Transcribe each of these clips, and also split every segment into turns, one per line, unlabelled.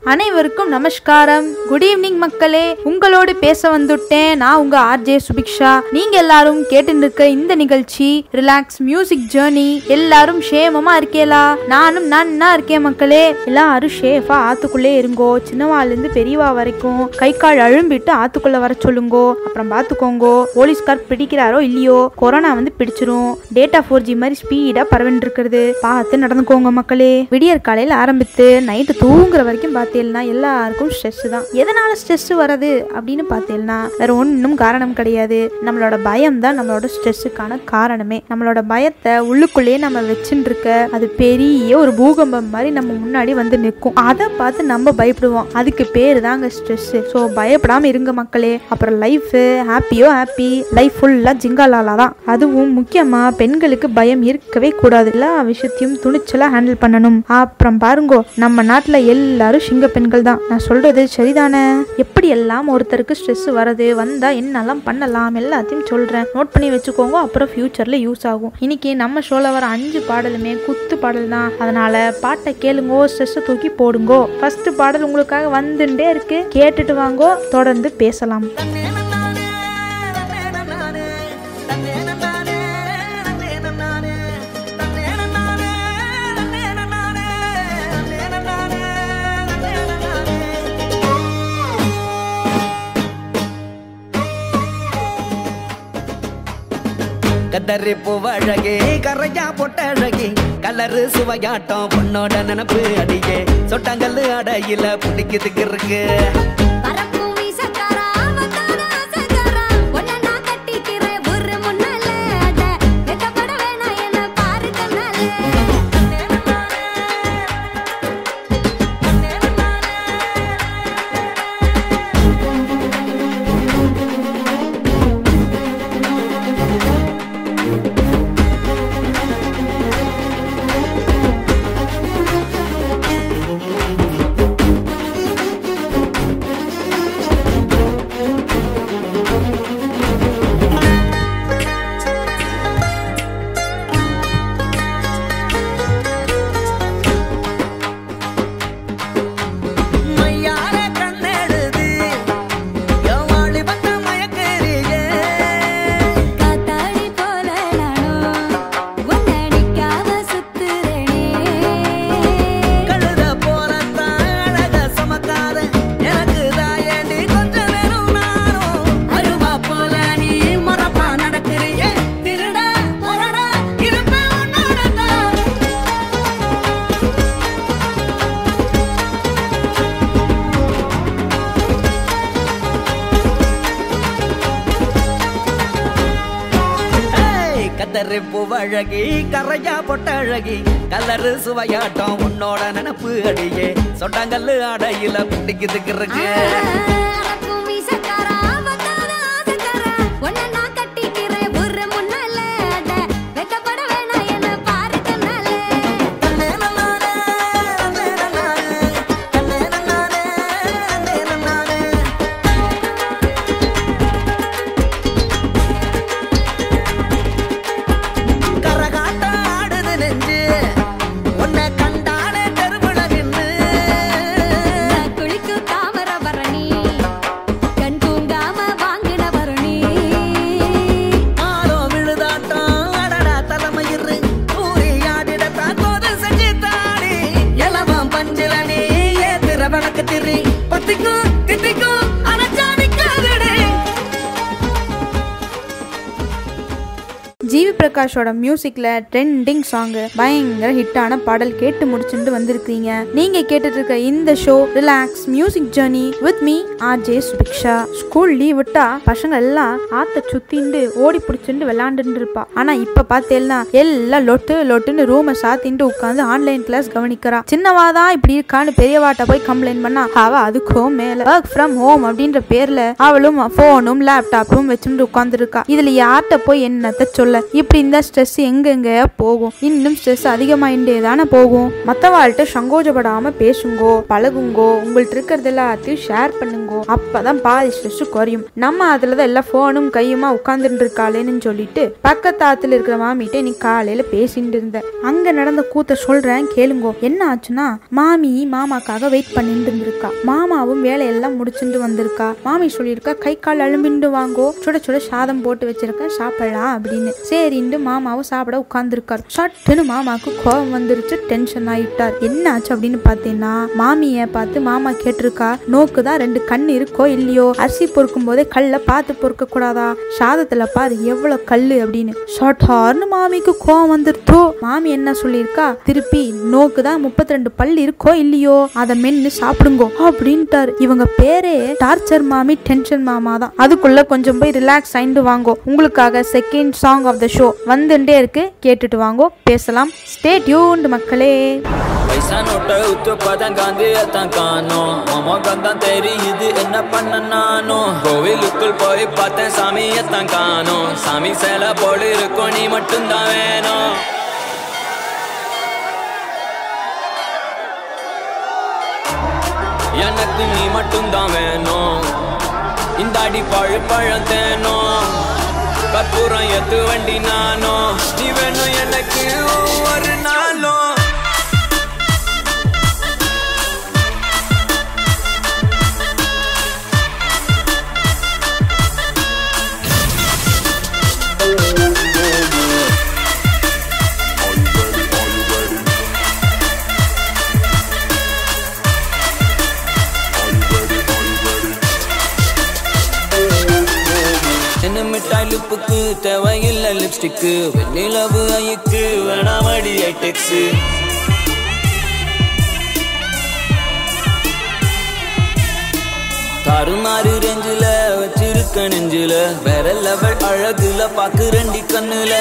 அனைவருக்கும் நமஸ்காரம் good evening மக்களே உங்களோடு பேச வந்துட்டேன் நான் உங்க ஆர்ஜே சுபிக்ஷா நீங்க எல்லாரும் கேட்டு இருக்க இந்த நிகழ்ச்சி ரிலாக்ஸ் மியூசிக் ஜேர்னி எல்லாரும் ஷேமமா இருக்கேலா நானும் நன்னா இருக்கேன் மக்களே எல்லாரும் ஷேஃபா ஆத்துக்குள்ளே இருங்கோ சின்னவால இருந்து பெரியவா வரைக்கும் கை கால் அழும்பிட்டு ஆத்துக்குள்ள வர சொல்லுங்கோ அப்புறம் பாத்துக்கோங்கோ போலீஸ்கார் பிடிக்கிறாரோ இல்லையோ கொரோனா வந்து பிடிச்சிரும் டேட்டா ஃபோர் ஜி மாதிரி ஸ்பீடா பரவிட்டு இருக்கிறது பார்த்து நடந்துக்கோங்க மக்களே விடியற் காலையில ஆரம்பித்து நைட்டு தூங்குற வரைக்கும் பார்த்தேன்னா எல்லாருக்கும் ஸ்ட்ரெஸ் தான் எதனால ஸ்ட்ரெஸ் வரது அப்படின்னு பார்த்தேன்னா வேற ஒன்றும் காரணம் கிடையாது நம்மளோட பயம் தான் நம்மளோட ஸ்ட்ரெஸ்ஸுக்கான காரணமே நம்மளோட பயத்தை உள்ளுக்குள்ளேயே நம்ம வச்சுட்டு இருக்க அது பெரிய ஒரு பூகம்பம் மாதிரி நம்ம முன்னாடி வந்து நிற்கும் அதை பார்த்து நம்ம பயப்படுவோம் அதுக்கு பேர் தாங்க ஸ்ட்ரெஸ் ஸோ பயப்படாம இருங்க மக்களே அப்புறம் லைஃப் ஹாப்பியோ ஹாப்பி லைஃப் ஃபுல்லாக ஜிங்காலாலா தான் அதுவும் முக்கியமா பெண்களுக்கு பயம் இருக்கவே கூடாது எல்லா விஷயத்தையும் துணிச்சலா ஹேண்டில் பண்ணணும் அப்புறம் பாருங்கோ நம்ம நாட்டுல எல்லாரும் சிங்க பெண்கள் தான் நான் சொல்றது சரிதானே எப்படி எல்லாம் ஒருத்தருக்கு ஸ்ட்ரெஸ் வருது வந்தா என்னெல்லாம் பண்ணலாம் எல்லாத்தையும் சொல்றேன் நோட் பண்ணி வச்சுக்கோங்க அப்புறம் ஃபியூச்சர்ல யூஸ் ஆகும் இன்னைக்கு நம்ம ஷோல வர அஞ்சு பாடலுமே குத்து பாடல் தான் அதனால பாட்டை கேளுங்கோ ஸ்ட்ரெஸ்ஸை தூக்கி போடுங்கோ ஃபர்ஸ்ட் பாடல் உங்களுக்காக வந்துட்டே இருக்கு கேட்டுட்டு வாங்கோ தொடர்ந்து பேசலாம்
கதறி பூவழகே கரையா பொட்டழகி கலரு சுவையாட்டம் பொண்ணோட நினப்பு அடியே சொட்டாங்கல்லு அடையில பிடிக்குதுக்கு இருக்கு
பரப்பு வீசக்காரா, வந்தார ஆசைக்காரா, உன்னை நான் கட்டிக்கிறேன் ஒரு முன்னால. அட, வெட்கப்பட வேணாம் என்னை பாரு கண்ணால.
மையார கண்ணெடுது எவாளி வந்த மயக்கறியே
காத்தாடி போல நானும் உன்னை நிக்காம சுத்துறேனே.
கழுத போலத்தான் அழக சமக்காத எனக்கு தாயண்டி கொஞ்சம் நேரம் நானும் அருவா போல நீ மரப்பா நடக்கிறியே திருடா முரடா இருப்பேன் உன்னோட தான் ஏய், கதறி பூவழகி கரையா பொட்டழகி கலரு சுவையாட்டம் உன்னோட நினப்பு அடியே சொட்டாங்கல்லு அடையில பிடிக்குதுக்கு இருக்கு
பரப்பு வீசக்காரா, வந்தார ஆசைக்காரா, உன்னை நான் கட்டிக்கிறேன் ஒரு முன்னால. அட, வெட்கப்பட வேணாம் என்னை பாரு கண்ணால.
கரகாட்டம் ஆடுது நெஞ்சு உன்னை கண்டாலே கருவிழகின்னு
நான் குளிக்கும் தாமிரபரணி, கண் தூங்காம வாங்கின வருணி.
ஆரோ விழுதாட்டம் அடடா தலைமயிறு ஊறி ஆடிடத்தான் தோது செஞ்சு தாடி எலவம் பஞ்சில நீ ஏத்துற விளக்கு திரி பத்திக்கும் தித்திக்கும் அனச்சாடிக்காதடே
ஜிவி பிரகாஷோட மியூசிக்ல ட்ரெண்டிங் சாங் பயங்கர ஹிட்டான பாடல் கேட்டு முடிச்சுட்டு வந்திருக்கீங்க நீங்க கேட்டுட்டு இருக்க இந்த show relax music journey with me R J Subiksha school leave விட்டா பசங்க எல்லாம் ஆத்த சுத்திண்டு ஓடி பிடிச்சிட்டு விளையாண்டுட்டு இருப்பா ஆனா இப்ப பார்த்தேன்னா எல்லாம் லொட்டு லொட்டுன்னு ரூமை சாத்திட்டு உட்காந்து ஆன்லைன் கிளாஸ் கவனிக்கிறா சின்னவாதான் இப்படி இருக்கான்னு பெரியவாட்ட போய் கம்ப்ளைண்ட் பண்ணா அவ அதுக்கும் மேல ஒர்க் ஃப்ரம் ஹோம் அப்படின்ற பேர்ல அவளும் போனும் லேப்டாப்பும் வச்சுட்டு உட்காந்துருக்கா இதுல யார்கிட்ட போய் என்னத்த சொல்ல இப்படி இருந்தா ஸ்ட்ரெஸ் எங்கெங்க போகும் இன்னும் ஸ்ட்ரெஸ் அதிகமாயிட்டே தானே போகும் மற்றவாள்கிட்ட சங்கோஜப்படாம பேசுங்கோ பழகுங்கோ உங்கள்ட்ட இருக்கிறது எல்லாத்தையும் ஷேர் பண்ணுங்கோ அப்பதான் பாதி ஸ்ட்ரெஸ் குறையும் நம்ம அதுல தான் எல்லாம் ஃபோனும் கையுமா உட்காந்துட்டு இருக்காளேன்னு சொல்லிட்டு பக்கத்து ஆத்துல இருக்கிற மாமிகிட்ட இன்னைக்கு காலையில பேசிட்டு இருந்தேன் அங்க நடந்த கூத்த சொல்றேன் கேளுங்கோ என்ன ஆச்சுன்னா மாமி மாமாக்காக வெயிட் பண்ணிட்டு இருந்திருக்கா மாமாவும் வேலையெல்லாம் முடிச்சுட்டு வந்திருக்கா மாமி சொல்லியிருக்கா கை கால் அழும்பிண்டு வாங்கோ சுட சுட சாதம் போட்டு வச்சிருக்கேன் சாப்பிடலாம் அப்படின்னு சரின்னு மாமாவும் சாப்பிட உட்கார்ந்துருக்காரு சட்டுன்னு மாமாவுக்கு கோபம் வந்துருச்சு டென்ஷன் ஆயிட்டார் என்ன ஆச்சு அப்படின்னு பார்த்தீங்கன்னா மாமிய பார்த்து மாமா கேட்டிருக்கா நோக்கு தான் ரெண்டு கண் இருக்கோ இல்லையோ அரிசி பொறுக்கும் போதே கல்ல பார்த்து பொறுக்க கூடாதா சாதத்துல பாரு எவ்வளவு கல்லு அப்படின்னு ஷார்ட்ஹார்னு மாமிக்கு கோவம் வந்துருத்தோ மாமி என்ன சொல்லியிருக்கா திருப்பி நோக்கு தான் முப்பத்தி ரெண்டு பல் இருக்கோ இல்லையோ அதை மென்னு சாப்பிடுங்கோ அப்படின்ட்டாரு இவங்க பேரே டார்ச்சர் மாமி டென்ஷன் மாமா தான் அதுக்குள்ள கொஞ்சம் போய் ரிலாக்ஸ் ஆயிட்டு வாங்கோ உங்களுக்காக second song of the show வந்துட்டே இருக்கு கேட்டுட்டு வாங்கோ பேசலாம் ஸ்டே டியூன்டு மக்களே
பைசா நோட்டை உத்து பார்த்தேன் காந்தியத்தான் காணோம் மாமாக்கம் தான் தெரியுது என்ன பண்ண நானும் கோவிலுக்குள் போய் பார்த்தேன் சாமியத்தான் காணோம் சாமி சேலை போல இருக்கும் நீ மட்டும்தான் வேணும் எனக்கு நீ மட்டும்தான் வேணும் இந்த அடி பழு பழம் தேனும் கற்பூரம் எத்து வண்டி நானும் நீ வேணும் எனக்கு ஒவ்வொரு நாளும் சின்ன மிட்டாய் லுப்புக்கு தேவையில்லை லிப்ஸ்டிக்கு வெண்ணிலவு ஐக்கு வேணாமடி ஐடெக்ஸு தாறுமாறு ரெஞ்சில வச்சிருக்க நெஞ்சில வேற லெவல் அழகுல பாக்கு ரெண்டி கண்ணுல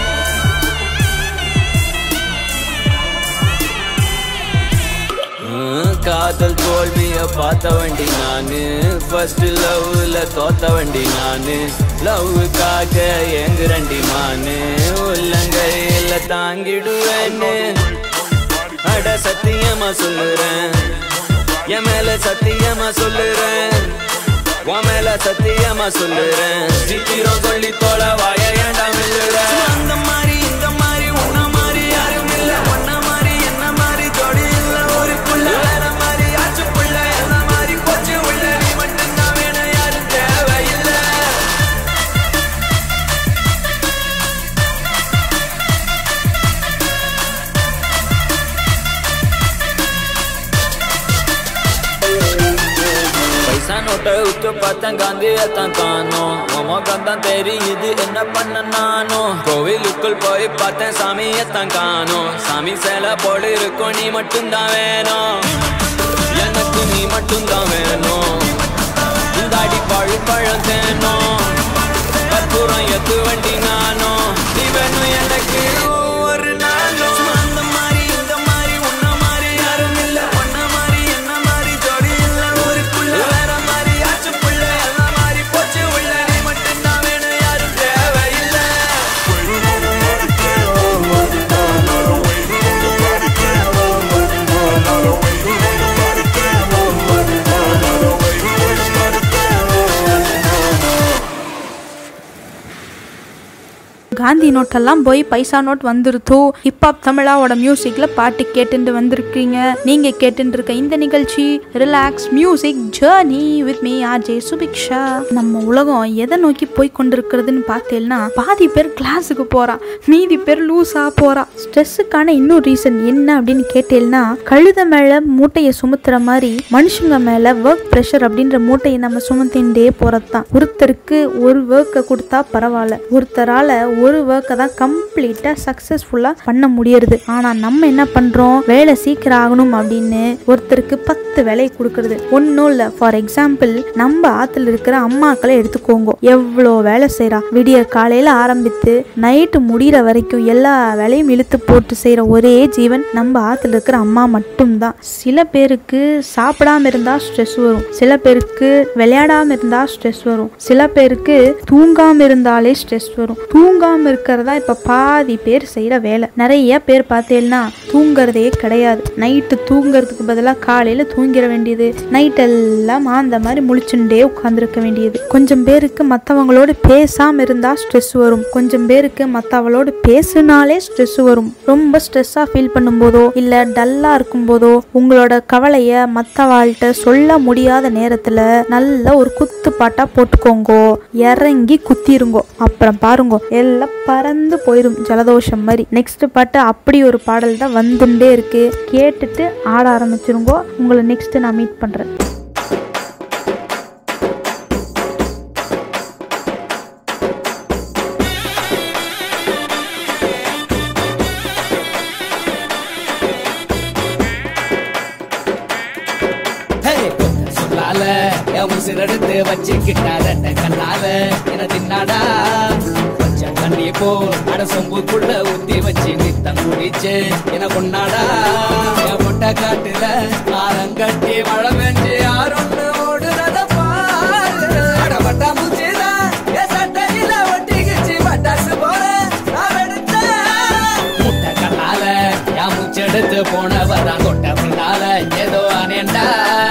ஹம், காதல் தோல்விய பார்த்த வண்டி நானு ஃபர்ஸ்ட் லவ்ல தோத்த வண்டி நானு லவ்வுக்காக ஏங்குறண்டி மானு உள்ளங்கையில தாங்கிடுவேன்னு அட சத்தியமா சொல்லுறேன் என் மேல சத்தியமா சொல்லுறேன் உன் மேல சத்தியமா சொல்லுறேன் சீக்கிரம் சொல்லி தோல வாய ஏண்டா மில்லுற அந்த மாதிரி இந்த மாதிரி உன்ன மாதிரி யாரும் இல்ல உன்ன மாதிரி என்ன மாதிரி ஜோடி இல்ல ஒரு புள்ள வேற மாதிரி ஆச்சு புள்ள என்ன மாதிரி போச்சு உள்ள நீ மட்டும்தான் வேணும் யாரும் தேவையில்லை பைசா நோட்டை உத்து பார்த்தேன் காந்தியத்தான் காணோம் முகம் தான் தெரியுது என்ன பண்ண நானும் கோவிலுக்குள் போய் பார்த்தேன் சாமியத்தான் காணோம் சாமி சேலை போல இருக்கும் நீ மட்டும்தான் வேணும் எனக்கு நீ மட்டும்தான் வேணும் இந்த அடி பழு பழம் தேனும் கற்பூரம் எத்து வண்டி நானும் நீ வேணும் எனக்கு ஒரு நாளும் அந்த மாதிரி இந்த மாதிரி உன்ன மாதிரி யாரும் இல்ல உன்ன மாதிரி என்ன மாதிரி ஜோடி இல்ல ஒரு புள்ள வேற மாதிரி ஆச்சு புள்ள என்ன மாதிரி போச்சு உள்ள நீ மட்டும்தான் வேணும் யாரும் தேவையில்லை
காந்தி நோட்டெல்லாம் போய் பைசா நோட் வந்துருத்தோ ஹிப்ஹாப் தமிழாவோட மியூசிக்ல பாட்டு கேட்டுட்டு வந்திருக்கீங்க நீங்க கேட்டுட்டு இருக்க இந்த நிகழ்ச்சி relax music journey with me RJ Subiksha நம்ம உலகம் எதை நோக்கி போய் கொண்டிருக்கிறதுன்னு பார்த்தேன்னா பாதி பேர் கிளாஸுக்கு போறா மீதி பேர் லூஸா போறா ஸ்ட்ரெஸ்ஸுக்கான இன்னொரு ரீசன் என்ன அப்படின்னு கேட்டேன்னா கழுத மேல மூட்டையை சுமத்துற மாதிரி மனுஷங்க மேல ஒர்க் ப்ரெஷர் அப்படின்ற மூட்டையை நம்ம சுமத்தின்றே போறது தான் ஒருத்தருக்கு ஒரு ஒர்க்கை கொடுத்தா பரவாயில்ல ஒருத்தரால ஒரு ஒர்க்கை தான் கம்ப்ளீட்டா சக்சஸ்ஃபுல்லா பண்ண முடியறது ஆனா நம்ம என்ன பண்றோம் வேலை சீக்கிரம் ஆகணும் அப்படின்னு ஒருத்தருக்கு பத்து வேலையை கொடுக்கறது ஒன்றும் இல்லை ஃபார் எக்ஸாம்பிள் நம்ம ஆத்துல இருக்கிற அம்மாக்களை எடுத்துக்கோங்க எவ்வளோ வேலை செய்றா விடிய காலையில ஆரம்பித்து நைட்டு முடிகிற வரைக்கும் எல்லா வேலையும் இழுத்து போட்டு செய்யற ஒரே ஜீவன் நம்ம ஆத்துல இருக்கிற அம்மா மட்டும்தான் சில பேருக்கு சாப்பிடாம இருந்தா ஸ்ட்ரெஸ் வரும் சில பேருக்கு விளையாடாம இருந்தா ஸ்ட்ரெஸ் வரும் சில பேருக்கு தூங்காம இருந்தாலே ஸ்ட்ரெஸ் வரும் தூங்காம பேசாம இருக்கிறதா இப்ப பாதி பேர் செய்யற வேலை நிறைய பேர் பார்த்தேன்னா தூங்குறதே கிடையாது நைட்டு தூங்குறதுக்கு பதிலாக காலையில தூங்கிட வேண்டியது நைட் எல்லாம் அந்த மாதிரி முழிச்சுட்டே உட்காந்துருக்க வேண்டியது கொஞ்சம் பேருக்கு மற்றவங்களோட பேசாம இருந்தா ஸ்ட்ரெஸ் வரும் கொஞ்சம் பேருக்கு மற்றவளோட பேசுனாலே ஸ்ட்ரெஸ் வரும் ரொம்ப ஸ்ட்ரெஸ்ஸாக ஃபீல் பண்ணும்போதோ இல்லை டல்லாக இருக்கும்போதோ உங்களோட கவலையை மற்றவாள்கிட்ட சொல்ல முடியாத நேரத்தில் நல்ல ஒரு குத்து பாட்டாக போட்டுக்கோங்கோ இறங்கி குத்திருங்கோ அப்புறம் பாருங்கோ எல்லாம் பறந்து போயிடும் ஜலதோஷம் மாதிரி நெக்ஸ்ட் பாட்டு அப்படி ஒரு பாடல் தான் வந்துட்டே இருக்கு கேட்டுட்டு ஆட ஆரம்பிச்சிருங்கோ உங்களை நெக்ஸ்ட் நான் மீட் பண்ணுறேன்
ஹே, கொத்த சொல்லால என் உசிரெடுத்து வச்சுக்கிட்டார கண்ணால என தின்னாடா கொஞ்சம் தண்ணி போ அட சொம்புக்குள்ள ஊத்தி வச்சு நித்தம் குடிச்சு என கொண்டாடா என் முட்டை காட்டுல ஆரங்கட்டி மழை பெஞ்சு யாரொன்னு ஓடுறத பாரு அடபட்டா முச்சிதா என் சட்டையில ஒட்டிக்கிச்சு பட்டாசு போல நான் எடுத்தேன் முட்டை கண்ணால என் மூச்செடுத்து போனவதான் கொட்ட பின்னால ஏதோ அனேண்டா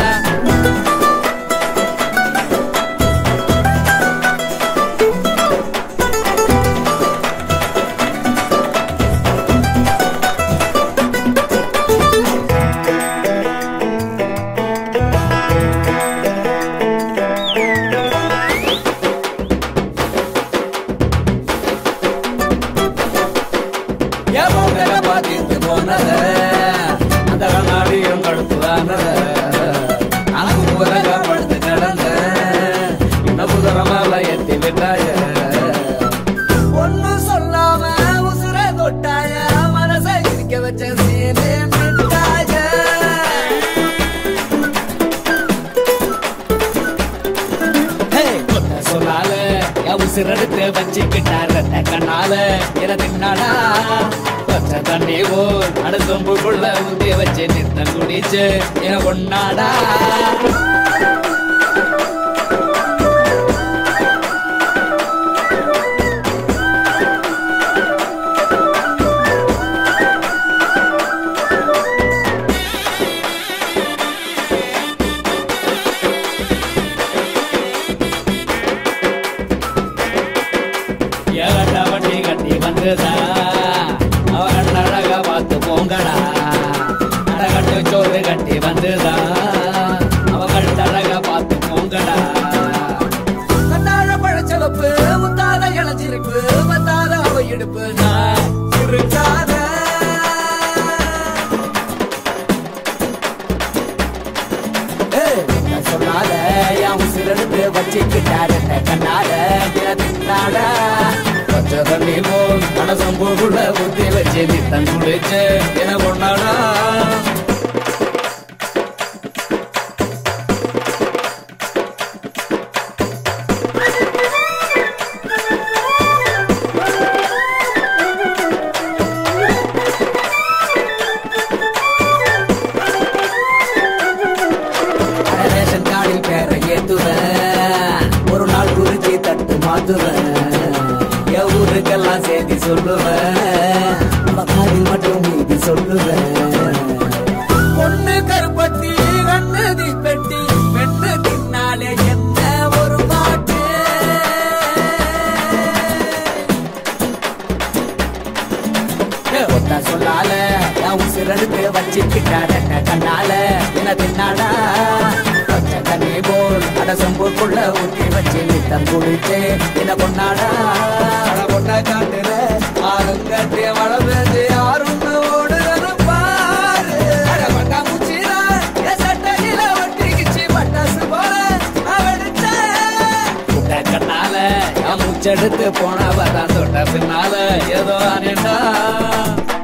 என் மூக்கல பாத்திட்டு போனத அந்த கண்ணாடியும் கழுத்துதானத அங்கு புறக படுத்து கிடந்த இந்த புதரமால எத்தி விட்டாய ஒன்னும் சொல்லாம உசுர தொட்டாய மனசை இருக்க வச்ச சீனே மிட்டாய ஹே, கொட்ட சொல்லால என் உசிரெடுத்து வச்சுக்கிட்டார கண்ணால என தின்னாடா கொச்ச தண்ணி ஓ அடுத்தொம்புக்குள்ள ஊத்தி வச்சு நித்தம் குடிச்சு என கொண்டாடா ஏகட்ட வண்டி கட்டி வந்துதா அவ கண்ணழக பார்த்து போங்கடா அடகட்டு சோறு கட்டி வந்துதா அவ கட்டழக பார்த்து போங்கடா கண்ணாழ பழச்சலப்பு முத்தாத இளஞ்சிருப்பு வந்தாத அவ இடுப்பு நான் இருக்காத சொன்னால என் உசிரெடுத்து வச்சுக்கிட்டாரு கண்ணால தின்னாட பச்சை தண்ணி போல் மனசம்பூக்குள்ள ஊத்தி வச்சு நித்தம் குடிச்சு என கொண்டாடா ரேஷன் கார்டில் பேரை ஏத்துவேன் ஒரு நாள் குறிச்சி தட்டு மாத்துவேன் என் ஊருக்கெல்லாம் சேர்த்து சொல்லுவேன் நம்ம காதில் மட்டும் மீதி சொல்லுவேன் பொண்ணு கருப்பட்டி கண்ணு தீப்பெட்டி பெண்ணு தின்னாலே என்ன ஒரு பாட்டு ஒத்தா சொல்லால என் உசிரெடுத்து வச்சுக்கிட்டாட கண்ணால என்ன தின்னாடா பச்சை தண்ணி போல் அட சொம்புக்குள்ள ஊத்தி வச்சு நித்தம் குடிச்சு என்ன கொண்டாடா அட கொண்ட காட்டுல ஆளுங்கட்டே மழை பெஞ்சு யாரும் ஓடுறது பாரு அட பட்டா முச்சிரா என் சட்டையில ஒட்டிக்கிச்சு பட்டாசு போல அவடிச்ச முட்டை கண்ணால என் மூச்செடுத்து போனவதான் தொட்ட பின்னால ஏதோ அனேண்டா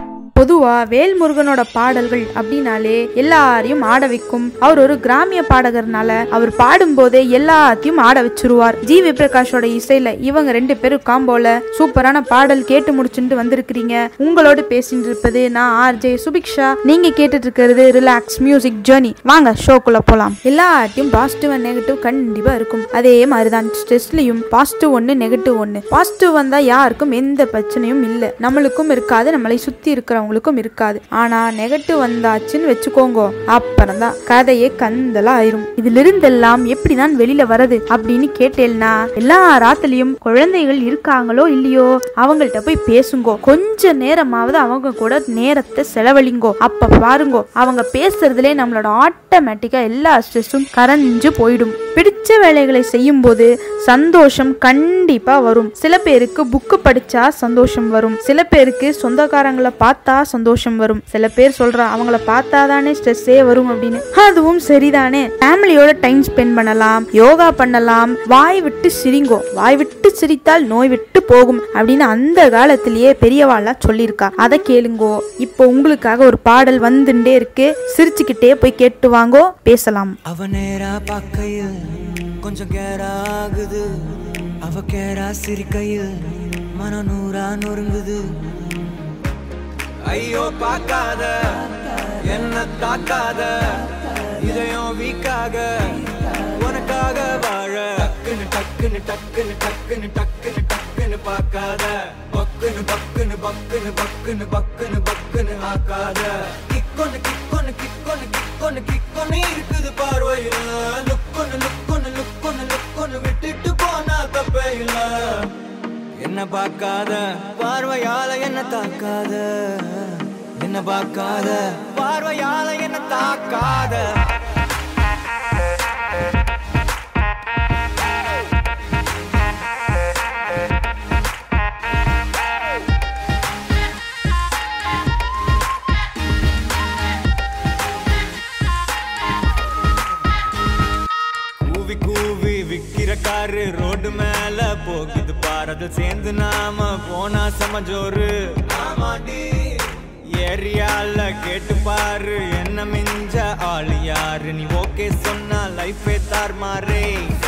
பொதுவா வேல்முருகனோட பாடல்கள் அப்படின்னாலே எல்லாரையும் ஆட வைக்கும் அவர் ஒரு கிராமிய பாடகர்னால அவர் பாடும்போதே எல்லாத்தையும் ஆட வச்சிருவார் ஜி வி பிரகாஷோட இசையில இவங்க ரெண்டு பேரும் காம்போல சூப்பரான பாடல் கேட்டு முடிச்சுட்டு வந்திருக்கிறீங்க உங்களோடு பேசிட்டு இருப்பது நான் ஆர்ஜே சுபிக்ஷா நீங்க கேட்டுட்டு இருக்கிறது ரிலாக்ஸ் மியூசிக் ஜேர்னி வாங்க ஷோக்குள்ள போலாம் எல்லாத்தையும் பாசிட்டிவ் அண்ட் நெகட்டிவ் கண்டிப்பா இருக்கும் அதே மாதிரிதான் ஸ்ட்ரெஸ்லயும் பாசிட்டிவ் ஒன்னு நெகட்டிவ் ஒன்னு பாசிட்டிவ் வந்தா யாருக்கும் எந்த பிரச்சனையும் இல்ல நம்மளுக்கும் இருக்காது நம்மளை சுத்தி இருக்கிறவங்களுக்கும் இருக்காது ஆனா நெகட்டிவ் வந்தாச்சுன்னு வச்சுக்கோங்க அப்புறம் தான் கதையே கந்தலா ஆயிரும் இதுல இருந்தெல்லாம் எப்படி தான் வெளியில வரது அப்படின்னு கேட்டேன்னா எல்லா ராத்திலையும் குழந்தைகள் இருக்காங்களோ இல்லையோ அவங்கள்ட்ட போய் பேசுங்கோ கொஞ்ச நேரமாவது அவங்க கூட நேரத்தை செலவழிங்கோ அப்ப பாருங்கோ அவங்க பேசுறதுலே நம்மளோட ஆட்டோமேட்டிக்கா எல்லா ஸ்ட்ரெஸ்ஸும் கரைஞ்சு போயிடும் பிடிச்ச வேலைகளை செய்யும் போது சந்தோஷம் கண்டிப்பா வரும் சில பேருக்கு புக்கு படிச்சா சந்தோஷம் வரும் சில பேருக்கு சொந்தக்காரங்களை பார்த்தா சந்தோஷம் வரும் சில பேர் சொல்றா அவங்கள பார்த்தா தானே ஸ்ட்ரெஸ்ஸே வரும் அப்படின்னு அதுவும் சரிதானே ஃபேமிலியோட டைம் ஸ்பெண்ட் பண்ணலாம் யோகா பண்ணலாம் வாய் விட்டு சிரிங்கோ வாய் விட்டு சிரித்தால் நோய் விட்டு போகும் அப்படின்னு அந்த காலத்திலேயே பெரியவாள்லாம் சொல்லியிருக்கா அதை கேளுங்கோ இப்போ உங்களுக்காக ஒரு பாடல் வந்துட்டே இருக்கு சிரிச்சுக்கிட்டே போய் கேட்டு வாங்கோ பேசலாம்
அவ நேரா பார்க்கையில் கொஞ்சம் கேரா ஆகுது அவ கேரா சிரிக்கையில் மன நூறா நொறுங்குது ஐயோ பார்க்காத என்ன தாக்காத இதயம் வீக்காக உனக்காக வாழ டக்குன்னு டக்குன்னு டக்குன்னு டக்குன்னு டக்குன்னு டக்குன்னு பார்க்காத பக்குன்னு பக்குன்னு பக்குன்னு பக்குன்னு பக்குன்னு பக்குன்னு ஆக்காத கிக்கொன்னு கிக்கொன்னு கிக்கொன்னு கிக்கொன்னு கிக்கொன்னு இருக்குது பார்வையில லுக்கொன்னு லுக்கொன்னு லுக்கொன்னு லுக்கொன்னு விட்டுட்டு போனா தப்பே இல்ல என்ன பார்க்காத பார்வையால என்ன தாக்காத என்ன பார்க்காத பார்வையால என்ன தாக்காத கூவி கூவி விக்கிற காரு ரோடு மேல போகுது பாரத சேர்ந்து நாம போனா சமஜோரு ஆமாடி ஏரியால கேட்டு பாரு என்ன மிஞ்ச ஆளு யாரு நீ ஓகே சொன்னா லைஃபே தார் மாறே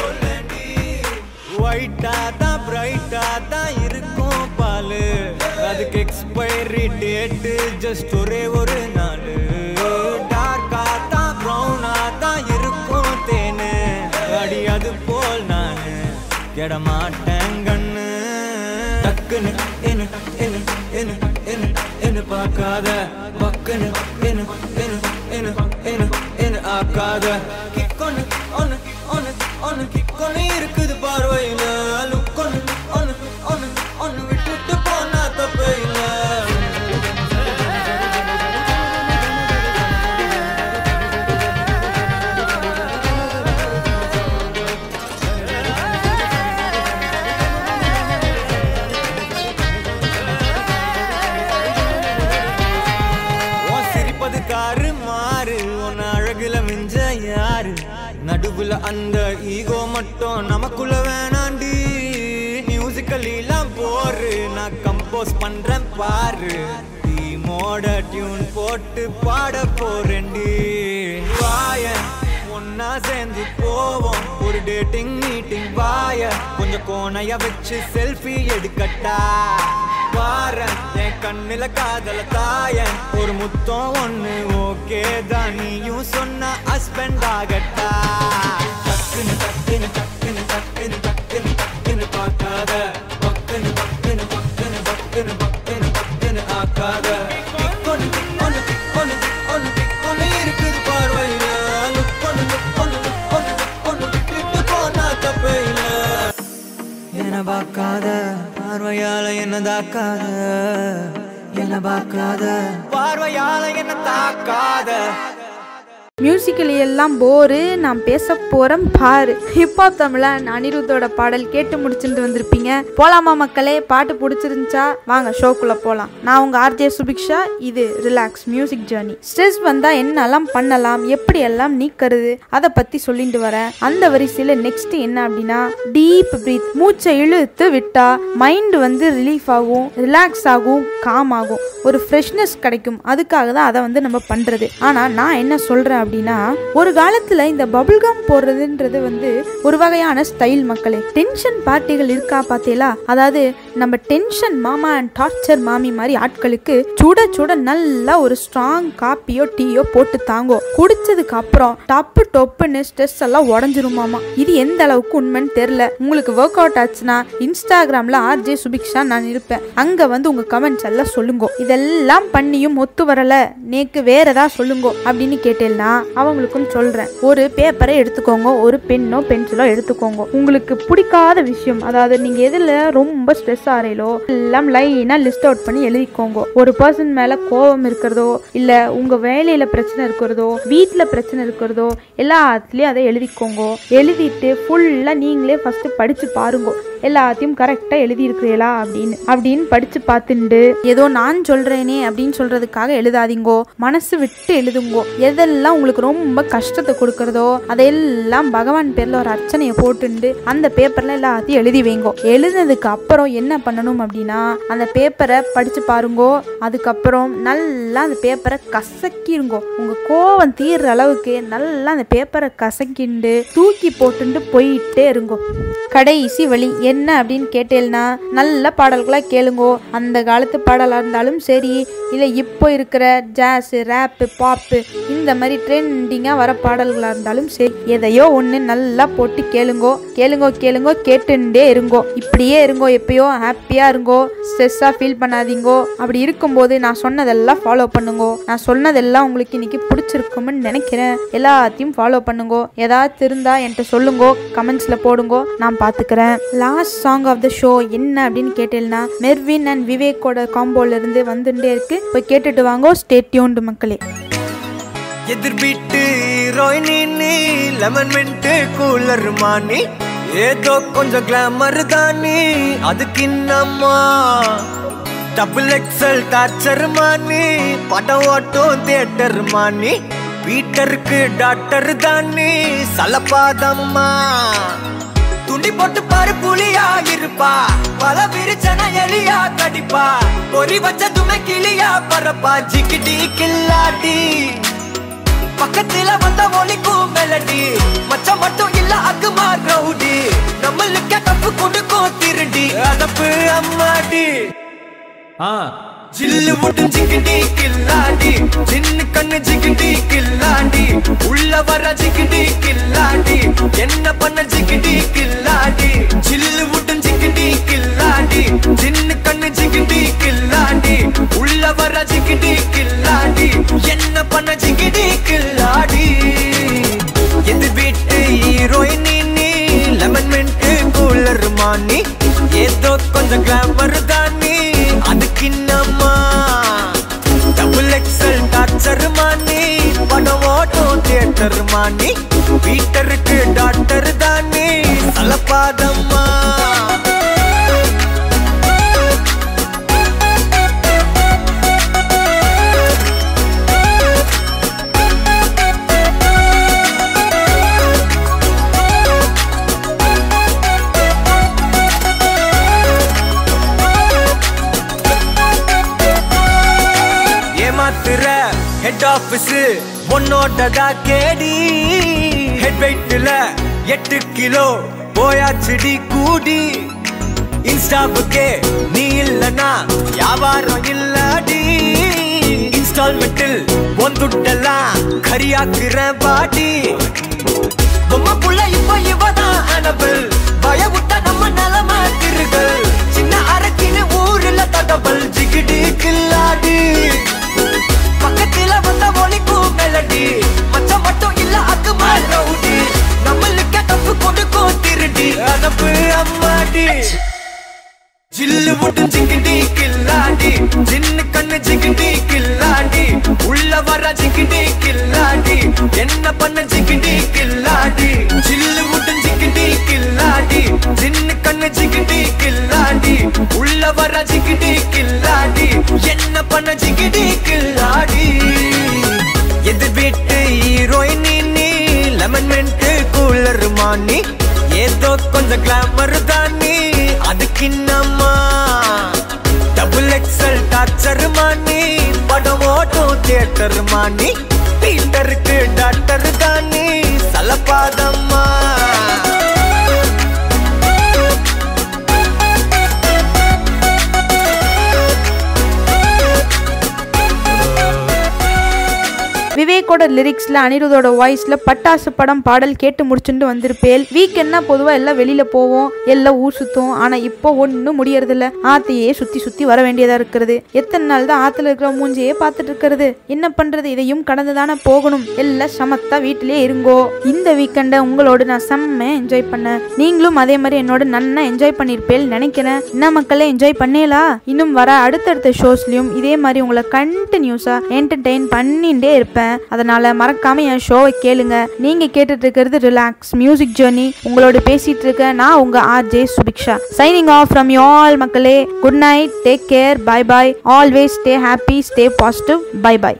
ஒயிட்டா தான் பிரைட்டா தான் இருக்கும் பாலு அதுக்கு எக்ஸ்பைரி டேட்டு ஜஸ்ட் ஒரே ஒரு நாள் டார்க்கா தான் ப்ரௌனா தான் இருக்கும் தேனு அடி அது போல் நானு கெட மாட்டேன் கண்ணு டக்குன்னு என்ன என்ன என்ன என்ன என்ன பார்க்காத பக்குன்னு என்ன என்ன என்ன என்ன என்ன ஆக்காத கிக்கொன்னு ஒன்னு ஒன்னு ஒன்னு கிக்கொன்னு இருக்குது பார்வையில லுக்கொன்னு ஒன்னு ஒன்னு ஒன்னு விட்டுட்டு போனா தப்பே இல்லை உன் சிரிப்பது காரு மாறு உன் அழகுல மிஞ்ச யாரு நடுவுல அந்த ஈகோ மட்டும் நமக்குள்ள வேணாண்டி மியூசிக்கல்லாம் போரு நான் கம்போஸ் பண்றேன் பாரு டீமோட டியூன் போட்டு பாட போறேன்டி வாய ஒன்னா சேர்ந்து போவோம் ஒரு டேட்டிங் மீட்டிங் வாய கொஞ்சம் கோணைய வச்சு செல்ஃபி எடுக்கட்டா பாரேன் என் கண்ணுல காதல தாயன் ஒரு முத்தம் ஒண்ணு ஓகே தான் நீயும் சொன்ன ஹஸ்பண்ட் ஆகட்டா டக்குன்னு டக்குன்னு டக்குன்னு டக்குன்னு டக்குன்னு டக்குன்னு பார்க்காத பக்குன்னு பக்குன்னு பக்குன்னு பக்குன்னு பக்குன்னு பக்குன்னு ஆக்காத கிக்கொன்னு கிக்கொன்னு கிக்கொன்னு கிக்கொன்னு கிக்கொன்னு இருக்குது பார்வையில லுக்கொன்னு லுக்கொன்னு லுக்கொன்னு லுக்கொன்னு விட்டுட்டு போனா தப்பே இல்லை என்ன பார்க்காத பார்வையால என்ன தாக்காத என்ன பார்க்காத பார்வையால என்ன தாக்காத
மியூசிக்கல் எல்லாம் போரு நான் பேச போறேன் பாரு ஹிப்ஹாப் தமிழன் அனிருத்தோட பாடல் கேட்டு முடிச்சுட்டு வந்திருப்பீங்க போலாமா மக்களே பாட்டு பிடிச்சிருந்துச்சா வாங்க ஷோக்குள்ள போலாம் நான் உங்க ஆர்ஜே சுபிக்ஷா இது ரிலாக்ஸ் மியூசிக் ஜேர்னி ஸ்ட்ரெஸ் வந்தா என்னெல்லாம் பண்ணலாம் எப்படி எல்லாம் நீக்கிறது அதை பத்தி சொல்லிட்டு வரேன் அந்த வரிசையில நெக்ஸ்ட் என்ன அப்படின்னா டீப் பிரீத் மூச்சை இழுத்து விட்டா மைண்ட் வந்து ரிலீஃப் ஆகும் ரிலாக்ஸ் ஆகும் காம் ஆகும் ஒரு ஃப்ரெஷ்னஸ் கிடைக்கும் அதுக்காக தான் அதை வந்து நம்ம பண்றது ஆனா நான் என்ன சொல்றேன் அப்படின்னா ஒரு காலத்துல இந்த பபுள்கம் போடுறதுன்றது வந்து ஒரு வகையான ஸ்டைல் மக்களே டென்ஷன் பார்ட்டிகள் இருக்கா பார்த்தீங்களா அதாவது நம்ம டென்ஷன் மாமா அண்ட் டார்ச்சர் மாமி மாதிரி ஆட்களுக்கு சுட சுட நல்லா ஒரு ஸ்ட்ராங் காப்பியோ டீயோ போட்டு தாங்கோ குடிச்சதுக்கு அப்புறம் டப்பு டொப்புன்னு ஸ்ட்ரெஸ் எல்லாம் உடஞ்சிருமாமா இது எந்த அளவுக்கு உண்மைன்னு தெரியல உங்களுக்கு ஒர்க் அவுட் ஆச்சுன்னா இன்ஸ்டாகிராம்ல ஆர்ஜே சுபிக்ஷா நான் இருப்பேன் அங்க வந்து உங்க கமெண்ட்ஸ் எல்லாம் சொல்லுங்க இதெல்லாம் பண்ணியும் ஒத்து வரல நேக்கு வேற ஏதாவது சொல்லுங்க அப்படின்னு கேட்டேன்னா அவங்களுக்கும் சொல்றேன் ஒரு பேப்பரை எடுத்துக்கோங்க ஒரு பெண்ணோ பென்சிலோ எடுத்துக்கோங்க உங்களுக்கு பிடிக்காத விஷயம் அதாவது நீங்க எதுல ரொம்ப ஸ்ட்ரெஸ் ஆறீங்களோ எல்லாம் லைனா லிஸ்ட் அவுட் பண்ணி எழுதிக்கோங்க ஒரு பர்சன் மேல கோபம் இருக்கிறதோ இல்ல உங்க வேலையில பிரச்சனை இருக்கிறதோ வீட்ல பிரச்சனை இருக்கிறதோ எல்லாத்துலயும் அதை எழுதிக்கோங்க எழுதிட்டு ஃபுல்லா நீங்களே ஃபர்ஸ்ட் படிச்சு பாருங்க எல்லாத்தையும் கரெக்டா எழுதி இருக்கிறீங்களா அப்படின்னு அப்படின்னு படிச்சு பார்த்துண்டு ஏதோ நான் சொல்றேனே அப்படின்னு சொல்றதுக்காக எழுதாதீங்கோ மனசு விட்டு எழுதுங்கோ எதெல்லாம் உங்களுக்கு ரொம்ப கஷ்டத்தை கொடுக்கறதோ அதையெல்லாம் பகவான் பேர்ல ஒரு அர்ச்சனையை போட்டுண்டு அந்த பேப்பர்ல எல்லாத்தையும் எழுதி வைங்கோ எழுதினதுக்கு அப்புறம் என்ன பண்ணணும் அப்படின்னா அந்த பேப்பரை படிச்சு பாருங்கோ அதுக்கப்புறம் நல்லா அந்த பேப்பரை கசக்கிருங்கோ உங்க கோவம் தீர்ற அளவுக்கு நல்லா அந்த பேப்பரை கசக்கிண்டு தூக்கி போட்டுண்டு போயிட்டே இருங்கோ கடைசி வழி என்ன அப்படின்னு கேட்டேன்னா நல்ல பாடல்களாக கேளுங்கோ அந்த காலத்து பாடலாக இருந்தாலும் சரி இல்லை இப்போ இருக்கிற ஜாஸ் ரேப்பு பாப்பு இந்த மாதிரி ட்ரெண்டிங்காக வர பாடல்களாக இருந்தாலும் சரி எதையோ ஒன்று நல்லா போட்டு கேளுங்கோ கேளுங்கோ கேளுங்கோ கேட்டுண்டே இருங்கோ இப்படியே இருங்கோ எப்பயோ ஹாப்பியாக இருங்கோ ஸ்ட்ரெஸ்ஸாக ஃபீல் பண்ணாதீங்கோ அப்படி இருக்கும்போது நான் சொன்னதெல்லாம் ஃபாலோ பண்ணுங்கோ நான் சொன்னதெல்லாம் உங்களுக்கு இன்னைக்கு பிடிச்சிருக்கும்னு நினைக்கிறேன் எல்லாத்தையும் ஃபாலோ பண்ணுங்கோ ஏதாச்சும் இருந்தா என்கிட்ட சொல்லுங்கோ கமெண்ட்ஸில் போடுங்கோ நான் பார்த்துக்கிறேன் last song of the show என்ன அப்படின்னு கேட்டேன்னா மெர்வின் அண்ட் விவேக்கோட காம்போல இருந்து வந்துட்டே இருக்கு போய் கேட்டுட்டு வாங்கோ ஸ்டே டியூன்டு மக்களே
எதிர் வீட்டு ஹீரோயினி நீ லெமன் மின்ட்டு கூலர் மானி ஏதோ கொஞ்சம் கிளாமர் தானி அதுக்கு இன்னம்மா டபுள் எக்ஸல் டார்ச்சர் மானி படம் ஓட்டும் தியேட்டர் மானி வீட்டருக்கு டாக்டர் தானி சலப்பாதம்மா துண்டி போட்டு பாரு புலியா இருப்பா பல விரிச்சன எலியா கடிப்பா பொறி வச்சதுமே கிளியா பரப்பா ஜிக்கிடி கில்லாடி பக்கத்துல வந்த ஒலிக்கும் மெலடி மச்சம் மட்டும் இல்ல அக்குமா ரவுடி நம்மளுக்கு தப்பு கொடுக்கும் திருடி அதப்பு அம்மாடி ஜில்லு முட்டும் ஜிகிடி கில்லாடி சின்ன கண்ணு ஜிகிடி கில்லாடி உள்ள வர ஜிகிடி கில்லாடி என்ன பண்ண ஜிகிடி கில்லாடி ஜில்லு முட்டும் ஜிகிடி கில்லாடி சின்ன கண்ணு ஜிகிடி கில்லாடி உள்ள வர ஜிகிடி கில்லாடி என்ன பண்ண ஜிகிடி கில்லாடி எது வீட்டு ஹீரோயின் நீ லெமன் மின்ட்டு கூலர் மானி ஏதோ கொஞ்சம் கிளாமர் தானி அதுக்கு என்னம்மா டபுள் எக்ஸல் டார்ச்சர் மானி படம் ஓட்டும் தியேட்டர் மானி வீட்டருக்கு டாக்டர் தானி சலப்பாதம்மா ஏமாத்துற ஹெட் ஆபீஸ் உன்னோடதா கேடி ஹெட் வெயிட்ல எட்டு கிலோ போயாச்சுடி கூடி இன்ஸ்டாவுக்கே நீ இல்லனா வியாபாரம் இல்லடி இன்ஸ்டால்மெண்டில் ஒந்துட்டெல்லாம் கரியாக்குற பாடி பொம்மை புள்ள இப்ப இவதான் அனபல் பய விட்ட நம்ம நிலம திருகள் சின்ன அரக்கின்னு ஊர்ல தகவல் ஜிகிடி கில்லாடி பக்கத்துல வந்த ஒலிக்கும் மெலடி மச்சம் மட்டும் இல்ல அக்கு ரவுடி நம்மளுக்கு தப்பு கொடுக்கும் திருடி அதப்பு அம்மாடி ஜில்லு முட்டும் ஜிகிடி கில்லாடி சின்ன கண்ணு ஜிகிடி கில்லாடி உள்ள வர ஜிகிடி கில்லாடி என்ன என்ன பண்ண ஜிகிடி கில்லாடி சில்லு முட்டும் ஜிகிடி கில்லாடி சின்ன கண்ணு ஜிகிடி கில்லாடி உள்ள வர ஜிகிடி கில்லாடி என்ன பண்ண ஜிகிடி கில்லாடி எது வீட்டு ஹீரோயின் நீ லெமன் மென்ட் கூலர் மானி ஏதோ கொஞ்சம் கிளாமர் தான் நீ அதுக்கு என்னம்மா டபுள் எக்ஸல் டார்ச்சர் மானி படம் ஓட்டும் தியேட்டர் மானி பீட்டருக்கு டாக்டர் தானி சலப்பாதம்மா
விவேக்கோட லிரிக்ஸ்ல அனிருதோட வாய்ஸ்ல பட்டாசு படம் பாடல் கேட்டு முடிச்சுட்டு வந்திருப்பேல் வீக்கெண்ட்னா பொதுவா எல்லாம் வெளியில போவோம் எல்லாம் ஊர் சுத்தும் ஆனா இப்போ ஒன்றும் முடியறதில்ல ஆத்தையே சுத்தி சுத்தி வர வேண்டியதா இருக்கிறது எத்தனை நாள் தான் ஆத்துல இருக்கிற மூஞ்சியே பார்த்துட்டு இருக்கிறது என்ன பண்றது இதையும் கடந்து தானே போகணும் எல்லாம் சமத்தா வீட்டிலே இருங்கோ இந்த வீக்கெண்டை உங்களோட நான் செம்ம என்ஜாய் பண்ணேன் நீங்களும் அதே மாதிரி என்னோட நன்னா என்ஜாய் பண்ணிருப்பேல் நினைக்கிறேன் என்ன மக்களே என்ஜாய் பண்ணேலா இன்னும் வர அடுத்தடுத்த ஷோஸ்லயும் இதே மாதிரி உங்களை கண்டினியூஸா என்டர்டெயின் பண்ணிட்டே இருப்பேன் அதனால மறக்காம என் ஷோவை கேளுங்க நீங்க கேட்டுட்டு இருக்கிறது ரிலாக்ஸ் மியூசிக் ஜேர்னி உங்களோட பேசிட்டு இருக்க நான் உங்க R J Subiksha signing off from you all மக்களே good night take care bye bye always stay happy stay positive bye by